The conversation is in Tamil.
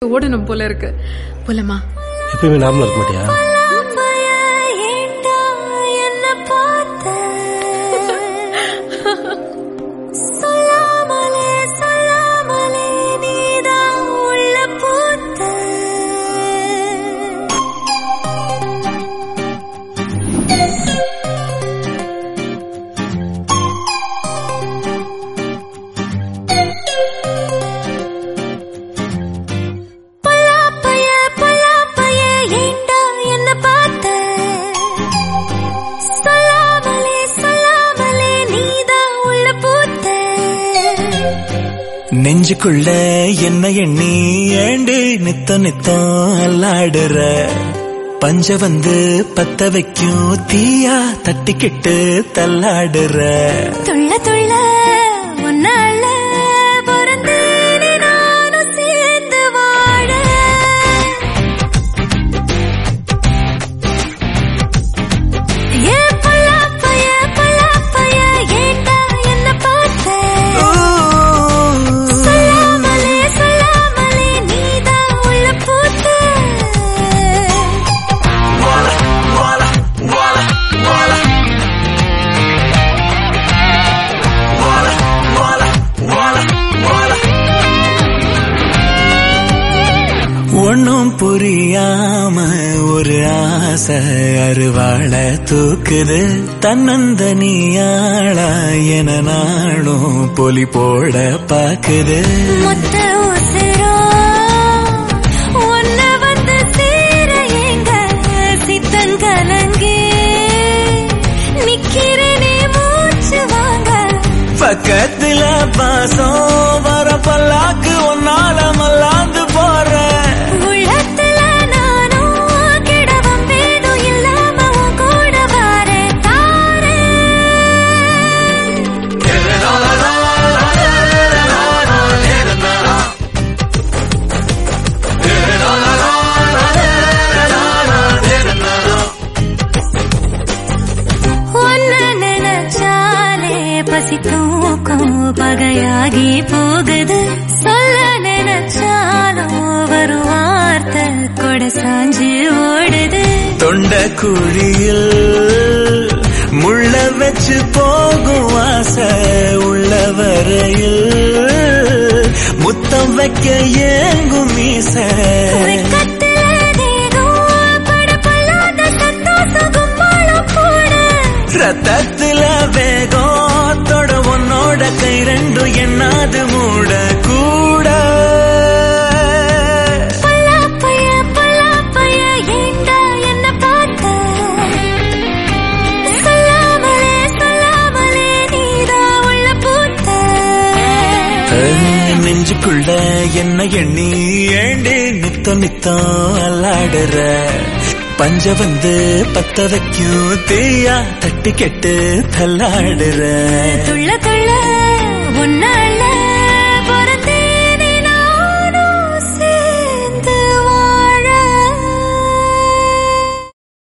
ஓடணும் போல இருக்கு போலமா எப்பயுமே நார்மலா இருக்க மாட்டியா ஏண்டா என்ன பார்த்த சொல்லாமலே சொல்லாமலே நீதான் உள்ள பூத்த பல்லாப்பைய பல்லாப்பைய ஏண்டா என்ன பார்த்த சொல்லாமலே சொல்லாமலே நீதான் உள்ள பூத்த நெஞ்சுக்குள்ள என்ன எண்ணி ஏண்டு நித்த நித்தம் அல்லாடுற பஞ்ச வந்து பத்த வைக்கும் தீயா தட்டிக்கிட்டு தள்ளாடுற துள்ள துள்ள உன்னால பிறந்தேனே நானும் சேர்ந்து வாழ ஏ பல்லாப்பைய பல்லாப்பைய ஏண்டா என்ன பார்த்த சொல்லாமலே சொல்லாமலே நீதான் உள்ள பூத்த ஒன்னும் புரியாம ஒரு ஆசை அருவாள தூக்குது தன்னந்த நீயாளா என நாளும் பொலி போட பாக்குது மொத்த உசிரோ உன்ன வந்து சேர எங்க சித்தன் கலங்கி நிக்கிறேனே மூச்சு வாங்க பக்கத்துல பாசம் வர பல்லாக்கு ஒன்னால மல்லாந்து போற உள்ளத்துல நானும் கிடவம் வேணும் இல்லாம உன் கூட வாரேன் தாரேன் ஒன்ன நினைச்சாலே பசி தூக்கம் பகையாகி போகுது சொல்ல நினைச்சாலும் ஒரு வார்த்தை கொட சாஞ்சு ஓடுது தொண்ட குழியில் முள்ள வச்சு போகும் ஆசை உள்ள வரையில் முத்தம் வைக்க ஏங்கும் மீச வெட்கத்துல தேகம் படபடாத சந்தோஷம் கும்மாளம் கூட ரத்தத்துல வேகம் தொட உன்னோட கை ரெண்டும் என்னாது மூட கூட பல்லாப்பைய பல்லாப்பைய ஏண்டா என்ன பார்த்த சொல்லாமலே சொல்லாமலே நீதான் உள்ள பூத்த நெஞ்சுக்குள்ள என்ன எண்ணி ஏண்டி நித்தம் நித்தம் அல்லாடுற பஞ்ச வந்து பத்த வைக்கும் தீயா தட்டி கெட்டு தள்ளாடுற துள்ள துள்ள உன்னால